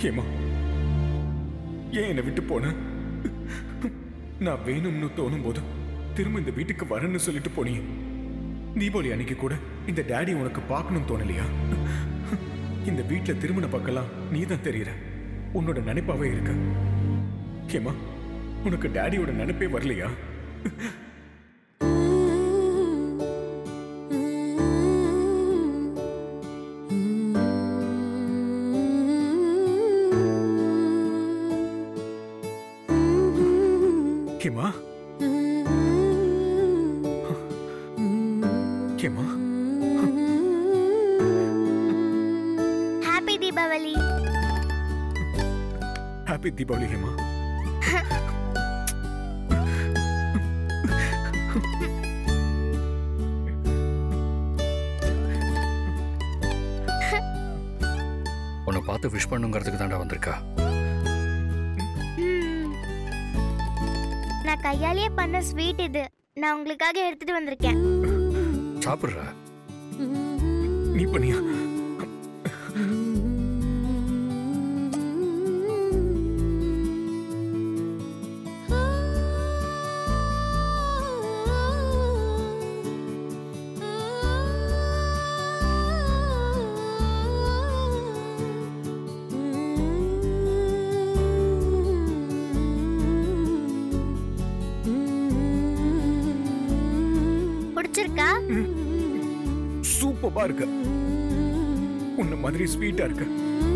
கேமா ஏன் என்னை விட்டு போன நான் வேணும்னு தோணும் போது திரும்ப இந்த வீட்டுக்கு வரேன்னு சொல்லிட்டு போனியே தீபாவளி அன்னைக்கு கூட இந்த டேடி உனக்கு பார்க்கணும்னு தோணலையா இந்த வீட்ல திருமண பக்கலாம் நீ தான் தெரியற உன்னோட நினைப்பாவே இருக்க கேமா உனக்கு டேடியோட நினைப்பே வரலையா கேமா கேமா ஹாப்பி தீபாவளி ஹாப்பி தீபாவளி ஹேமா உன்னை பார்த்து விஷ் பண்ணுங்கிறதுக்கு தாண்டா வந்திருக்கா ம். நான் கையாலேயே பண்ண ஸ்வீட் இது நான் உங்களுக்காக எடுத்துட்டு வந்திருக்கேன் சாப்பிட்றா நீ பண்ணியா பிடிச்சிருக்கா சூப்பரா இருக்கு உன்ன மாதிரி ஸ்வீட்டா இருக்கு